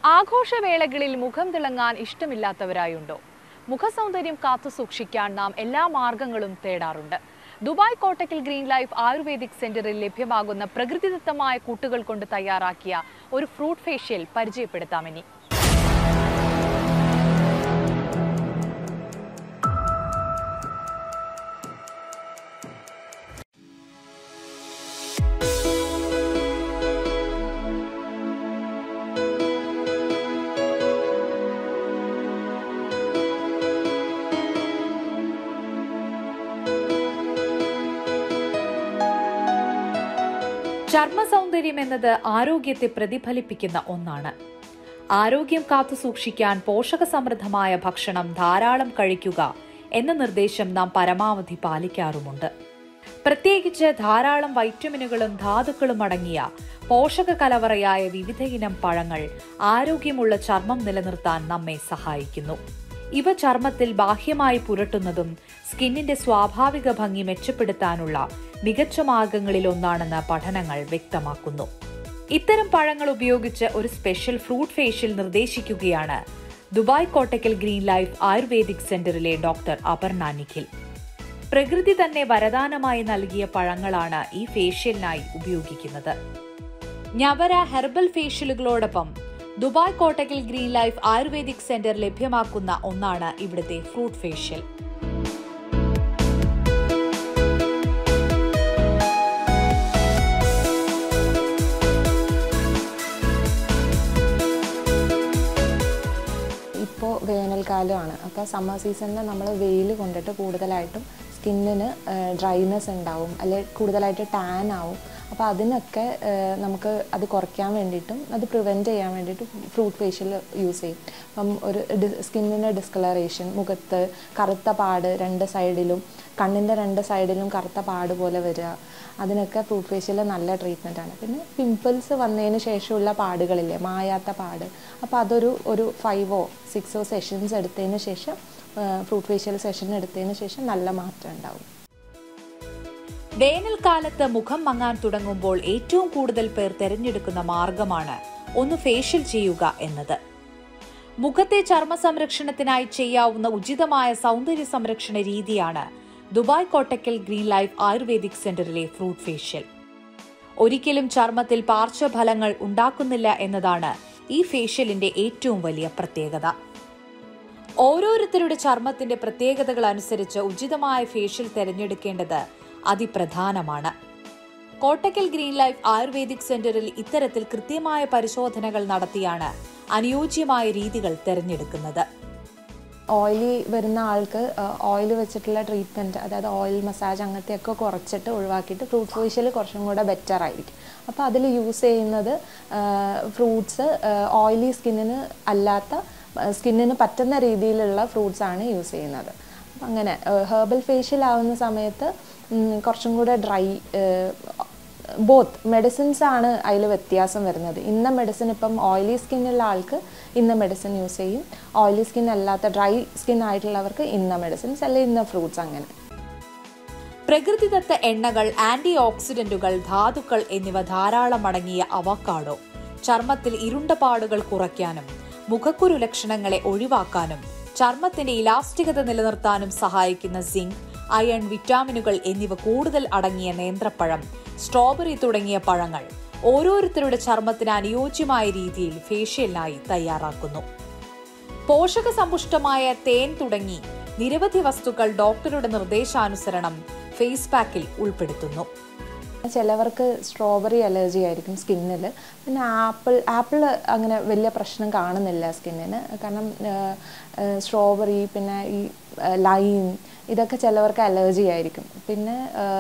ആഘോഷവേളകളിൽ മുഖം തിളങ്ങാൻ ഇഷ്ടമില്ലാത്തവരായുണ്ടോ മുഖസൗന്ദര്യം കാത്തു സൂക്ഷിക്കാൻ നാം എല്ലാ മാർഗങ്ങളും തേടാറുണ്ട് Dubai Kottakkal green life ayurvedic സെന്ററിൽ ലഭ്യമാകുന്ന പ്രകൃതിദത്തമായ കൂട്ടുകൾ കൊണ്ട് തയ്യാറാക്കിയ ഒരു ഫ്രൂട്ട് ഫേഷ്യൽ പരിചയപ്പെടുത്താമിനി ചർമ്മ സൗന്ദര്യം എന്നത് ആരോഗ്യത്തെ പ്രതിഫലിപ്പിക്കുന്ന ഒന്നാണ് ആരോഗ്യം കാത്തു സൂക്ഷിക്കാൻ പോഷകസമൃദ്ധമായ ഭക്ഷണം ധാരാളം കഴിക്കുക എന്ന നിർദ്ദേശം നാം പരമാവധി പാലിക്കാറുമുണ്ട് പ്രത്യേകിച്ച് ധാരാളം വൈറ്റമിനുകളും ധാതുക്കളും അടങ്ങിയ പോഷക കലവറയായ വിവിധയിനം പഴങ്ങൾ ആരോഗ്യമുള്ള ചർമ്മം നിലനിർത്താൻ നമ്മെ സഹായിക്കുന്നു ഇവ ചർമ്മത്തിൽ ബാഹ്യമായി പുരട്ടുന്നതും സ്കിന്നിന്റെ സ്വാഭാവിക ഭംഗി മെച്ചപ്പെടുത്താനുള്ള മികച്ച മാർഗങ്ങളിൽ ഒന്നാണെന്ന് പഠനങ്ങൾ വ്യക്തമാക്കുന്നു ഇത്തരം പഴങ്ങൾ ഉപയോഗിച്ച് ഒരു സ്പെഷ്യൽ ഫ്രൂട്ട് ഫേഷ്യൽ നിർദ്ദേശിക്കുകയാണ് Dubai Kottakkal green life ayurvedic സെന്ററിലെ ഡോക്ടർ അപർണ നിഖിൽ പ്രകൃതി തന്നെ വരദാനമായി നൽകിയ പഴങ്ങളാണ് ഈ ഫേഷ്യലിനായി ഉപയോഗിക്കുന്നത് ഞവര ഹെർബൽ ഫേഷ്യലുകളോടൊപ്പം Dubai Kottakkal green life ayurvedic centre ലഭ്യമാക്കുന്ന ഒന്നാണ് ഇവിടുത്തെ ഫ്രൂട്ട് ഫേഷ്യൽ ഇപ്പോൾ വേനൽക്കാലമാണ് അപ്പോൾ സമ്മർ സീസണിൽ നമ്മൾ വെയിൽ കൊണ്ടിട്ട് കൂടുതലായിട്ടും സ്കിന്നിന് ഡ്രൈനെസ് ഉണ്ടാവും അല്ലെങ്കിൽ കൂടുതലായിട്ട് ടാൻ ആവും അപ്പോൾ അതിനൊക്കെ ഏഹ്, നമുക്ക് അത് കുറയ്ക്കാൻ വേണ്ടിയിട്ടും അത് പ്രിവെൻറ്റ് ചെയ്യാൻ വേണ്ടിയിട്ട് ഫ്രൂട്ട് ഫേഷ്യൽ യൂസ് ചെയ്യും അപ്പം ഒരു സ്കിന്നിന് ഡിസ്കളറേഷൻ മുഖത്ത് കറുത്ത പാട് രണ്ട് സൈഡിലും കണ്ണിൻ്റെ രണ്ട് സൈഡിലും കറുത്ത പാട് പോലെ വരിക അതിനൊക്കെ ഫ്രൂട്ട് ഫേഷ്യൽ നല്ല ട്രീറ്റ്മെൻ്റ് ആണ് പിന്നെ പിമ്പിൾസ് വന്നതിന് ശേഷമുള്ള പാടുകളില്ലേ മായാത്ത പാട് അപ്പോൾ അതൊരു ഒരു ഫൈവോ സിക്സോ സെഷൻസ് എടുത്തതിന് ശേഷം ഫ്രൂട്ട് ഫേഷ്യൽ സെഷൻ എടുത്തതിന് ശേഷം നല്ല മാറ്റം ഉണ്ടാവും വേനൽക്കാലത്ത് മുഖം മങ്ങാൻ തുടങ്ങുമ്പോൾ ഏറ്റവും കൂടുതൽ പേർ തിരഞ്ഞെടുക്കുന്ന മാർഗമാണ് ഒന്ന് ഫേഷ്യൽ ചെയ്യുക എന്നത് മുഖത്തെ ചർമ്മ സംരക്ഷണത്തിനായി ചെയ്യാവുന്ന ഉചിതമായ സൗന്ദര്യ സംരക്ഷണ രീതിയാണ് Dubai Kottakkal green life ayurvedic സെന്ററിലെ ഫ്രൂട്ട് ഫേഷ്യൽ ഒരിക്കലും ചർമ്മത്തിൽ പാർശ്വഫലങ്ങൾ ഉണ്ടാക്കുന്നില്ല എന്നതാണ് ഈ ഫേഷ്യലിന്റെ ഏറ്റവും വലിയ പ്രത്യേകത ഓരോരുത്തരുടെ ചർമ്മത്തിന്റെ പ്രത്യേകതകൾ അനുസരിച്ച് ഉചിതമായ ഫേഷ്യൽ തിരഞ്ഞെടുക്കേണ്ടത് അതിപ്രധാനമാണ് കോട്ടക്കൽ ഗ്രീൻ ലൈഫ് ആയുർവേദിക് സെന്ററിൽ ഇത്തരത്തിൽ കൃത്യമായ പരിശോധനകൾ നടത്തിയാണ് അനുയോജ്യമായ രീതികൾ തിരഞ്ഞെടുക്കുന്നത് ഓയിലി വരുന്ന ആൾക്ക് ഓയിൽ വെച്ചിട്ടുള്ള ട്രീറ്റ്മെൻറ്റ് അതായത് ഓയിൽ മസാജ് അങ്ങനത്തെയൊക്കെ കുറച്ചിട്ട് ഒഴിവാക്കിയിട്ട് ഫ്രൂട്ട് ഫേഷ്യൽ കുറച്ചും കൂടെ ബെറ്റർ ആയിരിക്കും അപ്പോൾ അതിൽ യൂസ് ചെയ്യുന്നത് ഫ്രൂട്ട്സ് ഓയിലി സ്കിന്നിന് അല്ലാത്ത സ്കിന്നിന് പറ്റുന്ന രീതിയിലുള്ള ഫ്രൂട്ട്സ് ആണ് യൂസ് ചെയ്യുന്നത് അപ്പം അങ്ങനെ ഹെർബൽ ഫേഷ്യൽ ആവുന്ന സമയത്ത് ഉം, കുറച്ചും കൂടെ ഡ്രൈ ബോത്ത് മെഡിസിൻസ് ആണ് അതിൽ വ്യത്യാസം വരുന്നത് ഇന്ന മെഡിസിൻ ഇപ്പം ഓയിലി സ്കിന്നുള്ള ആൾക്ക് ഇന്ന മെഡിസിൻ യൂസ് ചെയ്യും ഓയിലി സ്കിൻ അല്ലാത്ത ഡ്രൈ സ്കിൻ ആയിട്ടുള്ളവർക്ക് ഇന്ന മെഡിസിൻസ് അല്ലെങ്കിൽ ഇന്ന ഫ്രൂട്ട്സ് അങ്ങനെ പ്രകൃതിദത്ത എണ്ണകൾ ആന്റി ഓക്സിഡന്റുകൾ ധാതുക്കൾ എന്നിവ ധാരാളം അടങ്ങിയ അവക്കാഡോ ചർമ്മത്തിൽ ഇരുണ്ട പാടുകൾ കുറയ്ക്കാനും മുഖക്കുരു ലക്ഷണങ്ങളെ ഒഴിവാക്കാനും ചർമ്മത്തിന്റെ ഇലാസ്റ്റികത നിലനിർത്താനും സഹായിക്കുന്ന സിങ്ക് അയൺ വിറ്റാമിനുകൾ എന്നിവ കൂടുതൽ അടങ്ങിയ നേന്ത്രപ്പഴം സ്ട്രോബെറി തുടങ്ങിയ പഴങ്ങൾ ഓരോരുത്തരുടെ ചർമ്മത്തിന് അനുയോജ്യമായ രീതിയിൽ ഫേഷ്യലിനായി തയ്യാറാക്കുന്നു പോഷക സമ്പുഷ്ടമായ തേൻ തുടങ്ങി നിരവധി വസ്തുക്കൾ ഡോക്ടറുടെ നിർദ്ദേശാനുസരണം ഫേസ് പാക്കിൽ ഉൾപ്പെടുത്തുന്നു ചിലവർക്ക് സ്ട്രോബെറി അലർജി ആയിരിക്കും സ്കിന്നിൽ പിന്നെ ആപ്പിൾ ആപ്പിൾ അങ്ങനെ വലിയ പ്രശ്നം കാണുന്നില്ല സ്കിന്നിന് കാരണം സ്ട്രോബെറി പിന്നെ ഈ ലൈം ഇതൊക്കെ ചിലവർക്ക് അലർജി ആയിരിക്കും പിന്നെ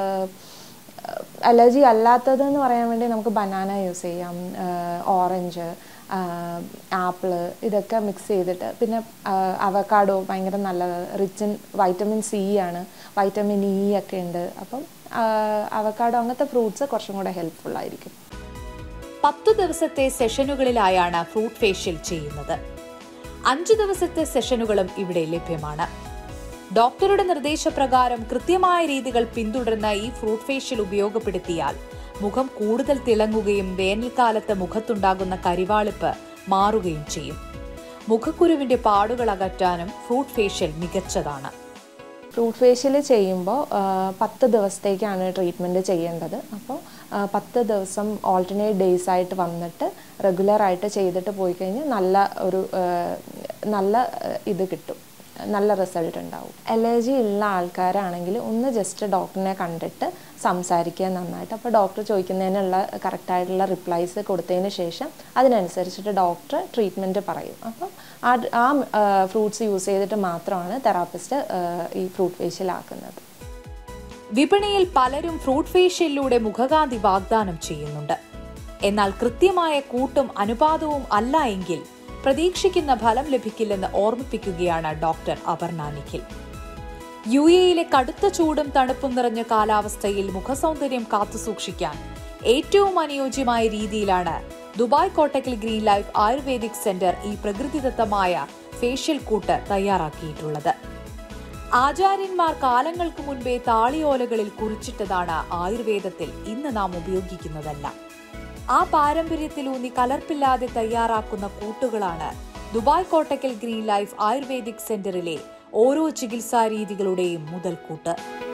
അലർജി അല്ലാത്തതെന്ന് പറയാൻ വേണ്ടി നമുക്ക് ബനാന യൂസ് ചെയ്യാം ഓറഞ്ച് ആപ്പിള് ഇതൊക്കെ മിക്സ് ചെയ്തിട്ട് പിന്നെ അവക്കാഡോ ഭയങ്കര നല്ലത് റിച്ച് ഇൻ വൈറ്റമിൻ സി ആണ് വൈറ്റമിൻ ഇ ഒക്കെ ഉണ്ട് അപ്പം അവക്കാഡോ അങ്ങനത്തെ ഫ്രൂട്ട്സ് കുറച്ചും കൂടെ ഹെൽപ്ഫുൾ ആയിരിക്കും പത്തു ദിവസത്തെ സെഷനുകളിലായാണ് ഫ്രൂട്ട് ഫേഷ്യൽ ചെയ്യുന്നത് അഞ്ചു ദിവസത്തെ സെഷനുകളും ഇവിടെ ലഭ്യമാണ് ഡോക്ടറുടെ നിർദ്ദേശപ്രകാരം കൃത്യമായ രീതികൾ പിന്തുടർന്ന ഈ ഫ്രൂട്ട് ഫേഷ്യൽ ഉപയോഗപ്പെടുത്തിയാൽ മുഖം കൂടുതൽ തിളങ്ങുകയും വേനൽക്കാലത്ത് മുഖത്തുണ്ടാകുന്ന കരിവാളിപ്പ് മാറുകയും ചെയ്യും മുഖക്കുരുവിന്റെ പാടുകൾ അകറ്റാനും ഫ്രൂട്ട് ഫേഷ്യൽ മികച്ചതാണ് ഫ്രൂട്ട് ഫേഷ്യൽ ചെയ്യുമ്പോൾ പത്ത് ദിവസത്തേക്കാണ് ട്രീറ്റ്മെൻറ്റ് ചെയ്യേണ്ടത് അപ്പോൾ ആ, പത്ത് ദിവസം ഓൾട്ടർനേറ്റ് ഡേയ്സ് ആയിട്ട് വന്നിട്ട് റെഗുലറായിട്ട് ചെയ്തിട്ട് പോയി കഴിഞ്ഞാൽ നല്ല ഒരു ആ, നല്ല ആ, ഇത് കിട്ടും നല്ല റിസൾട്ട് ഉണ്ടാവും അലർജി ഉള്ള ആൾക്കാരാണെങ്കിൽ ഒന്ന് ജസ്റ്റ് ഡോക്ടറിനെ കണ്ടിട്ട് സംസാരിക്കുക നന്നായിട്ട് അപ്പോൾ ഡോക്ടർ ചോദിക്കുന്നതിനുള്ള കറക്റ്റായിട്ടുള്ള റിപ്ലൈസ് കൊടുത്തതിന് ശേഷം അതിനനുസരിച്ചിട്ട് ഡോക്ടർ ട്രീറ്റ്മെൻറ്റ് പറയും അപ്പം ആ ആ ഫ്രൂട്ട്സ് യൂസ് ചെയ്തിട്ട് മാത്രമാണ് തെറാപ്പിസ്റ്റ് ഈ ഫ്രൂട്ട് ഫേഷ്യൽ ആക്കുന്നത് വിപണിയിൽ പലരും ഫ്രൂട്ട് ഫേഷ്യലിലൂടെ മുഖകാന്തി വാഗ്ദാനം ചെയ്യുന്നുണ്ട് എന്നാൽ കൃത്യമായ കൂട്ടും അനുപാതവും അല്ല എങ്കിൽ പ്രതീക്ഷിക്കുന്ന ഫലം ലഭിക്കില്ലെന്ന് ഓർമ്മിപ്പിക്കുകയാണ് ഡോക്ടർ അപർണ നിഖിൽ യു എയിലെ കടുത്ത ചൂടും തണുപ്പും നിറഞ്ഞ കാലാവസ്ഥയിൽ മുഖസൗന്ദര്യം കാത്തുസൂക്ഷിക്കാൻ ഏറ്റവും അനുയോജ്യമായ രീതിയിലാണ് Dubai Kottakkal green life ayurvedic centre ഈ പ്രകൃതിദത്തമായ ഫേഷ്യൽ കൂട്ട് തയ്യാറാക്കിയിട്ടുള്ളത് ആചാര്യന്മാർ കാലങ്ങൾക്ക് മുൻപേ താളിയോലകളിൽ കുറിച്ചിട്ടതാണ് ആയുർവേദത്തിൽ ഇന്ന് നാം ഉപയോഗിക്കുന്നതല്ല ആ പാരമ്പര്യത്തിലൂന്നി കലർപ്പില്ലാതെ തയ്യാറാക്കുന്ന കൂട്ടുകളാണ് Dubai Kottakkal green life ayurvedic സെന്ററിലെ ഓരോ ചികിത്സാ രീതികളുടെയും മുതൽക്കൂട്ട്